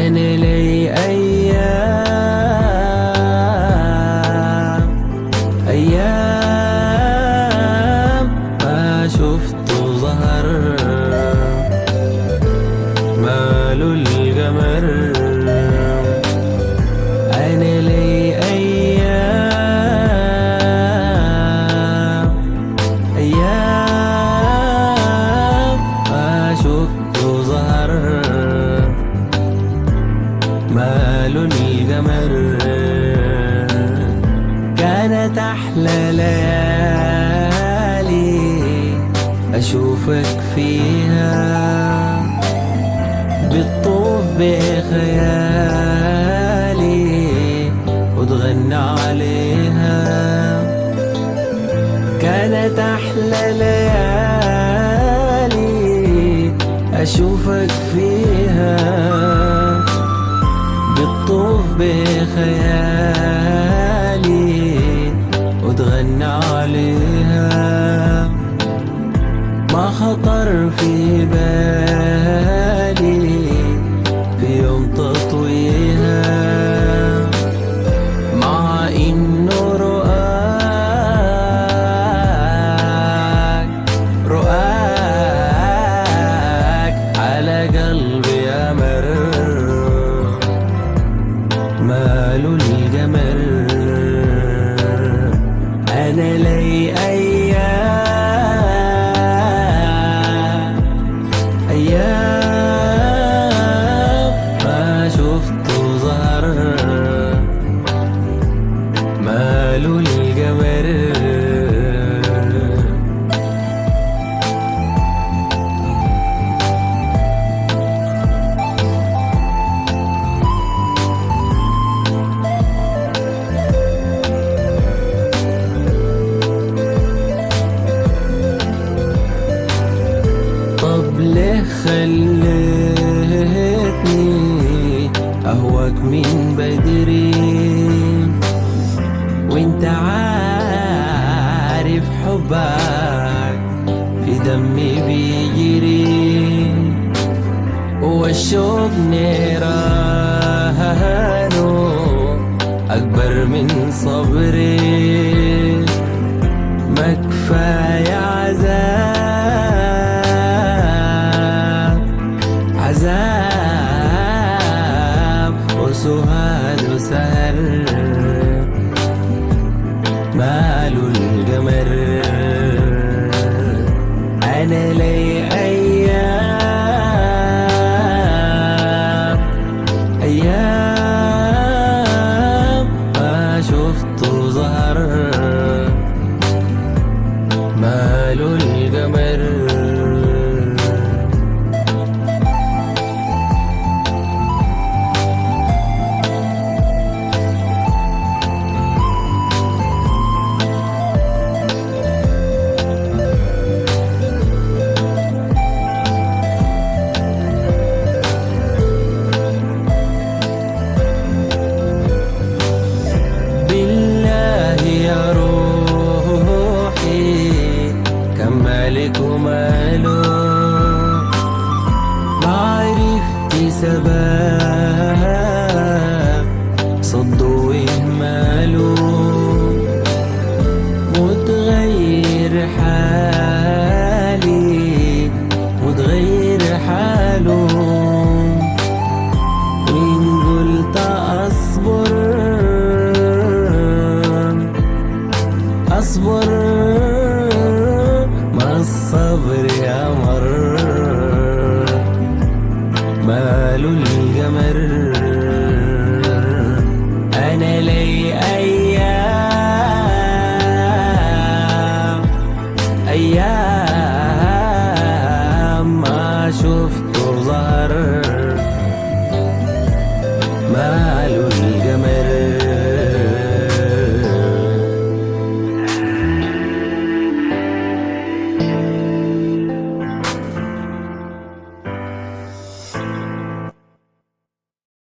أنا لي أيام أيام ما شفت ظهر ماله القمر أنا لي أيام أيام ما شفت ظهر ماله القمر كانت أحلى ليالي أشوفك فيها بتطوف بخيالي وتغنى عليها كانت أحلى ليالي أشوفك فيها بتطوف بخيالي وتغنى عليها ما خطر في بالي في يوم تطويها مع انه رؤاك رؤاك على قلبي امر ماله القمر انا لي ايام ايام ما شفت ظهر ماله القمر طب ليه خليتني اهواك من بدري وانت عارف حبك في دمي بيجري والشوق نيرانه اكبر من صبري ما كفاية عذاب عذاب وسهاد وسهر ماله القمر أنا لي أيام أيام ما شفت ظهر ماله القمر بالله يا روحي كم مالك وماله ما عرفت سبب صده وإهماله متغير حالي متغير حاله وإن قلت أصبر أصبر ما الصبر يا مر ماله